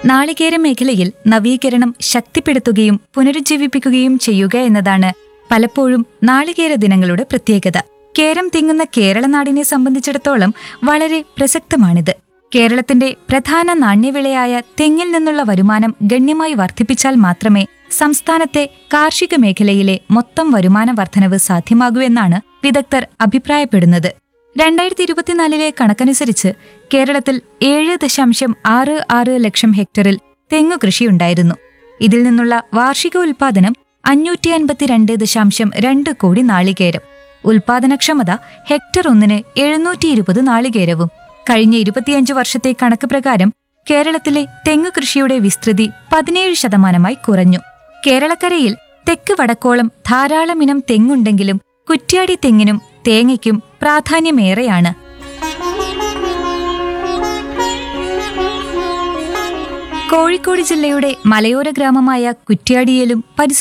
നാളികേര മേഖലയിൽ നവീകരണം ശക്തിപ്പെടുത്തുകയും പുനരുജ്ജീവിപ്പിക്കുകയും ചെയ്യുക എന്നതാണ് പലപ്പോഴും നാളികേര ദിനങ്ങളുടെ പ്രത്യേകത കേരം തിങ്ങുന്ന കേരള നാടിനെ സംബന്ധിച്ചിടത്തോളം വളരെ പ്രസക്തമാണിത് കേരളത്തിന്റെ പ്രധാന നാണ്യവിളയായ തെങ്ങിൽ നിന്നുള്ള വരുമാനം ഗണ്യമായി വർദ്ധിപ്പിച്ചാൽ മാത്രമേ സംസ്ഥാനത്തെ കാർഷിക മേഖലയിലെ മൊത്തം വരുമാന വർധനവ് സാധ്യമാകൂ എന്നാണ് വിദഗ്ധർ അഭിപ്രായപ്പെടുന്നത് രണ്ടായിരത്തി ഇരുപത്തിനാലിലെ കണക്കനുസരിച്ച് കേരളത്തിൽ ഏഴ് ദശാംശം ആറ് ആറ് ലക്ഷം ഹെക്ടറിൽ തെങ്ങു കൃഷിയുണ്ടായിരുന്നു ഇതിൽ നിന്നുള്ള വാർഷിക ഉൽപാദനം അഞ്ഞൂറ്റി അൻപത്തിരണ്ട് ദശാംശം രണ്ട് കോടി നാളികേരം ഉൽപാദനക്ഷമത ഹെക്ടർ ഒന്നിന് എഴുന്നൂറ്റി ഇരുപത് നാളികേരവും കഴിഞ്ഞ ഇരുപത്തിയഞ്ച് വർഷത്തെ കണക്ക് പ്രകാരം കേരളത്തിലെ തെങ്ങു കൃഷിയുടെ വിസ്തൃതി പതിനേഴ് ശതമാനമായി കുറഞ്ഞു കേരളക്കരയിൽ തെക്ക് വടക്കോളം ധാരാളം ഇനം തെങ്ങുണ്ടെങ്കിലും കുറ്റ്യാടി തെങ്ങിനും തേങ്ങയ്ക്കും പ്രാധാന്യമേറെയാണ് കോഴിക്കോട് ജില്ലയുടെ മലയോര ഗ്രാമമായ കുറ്റ്യാടിയിലും പരിസര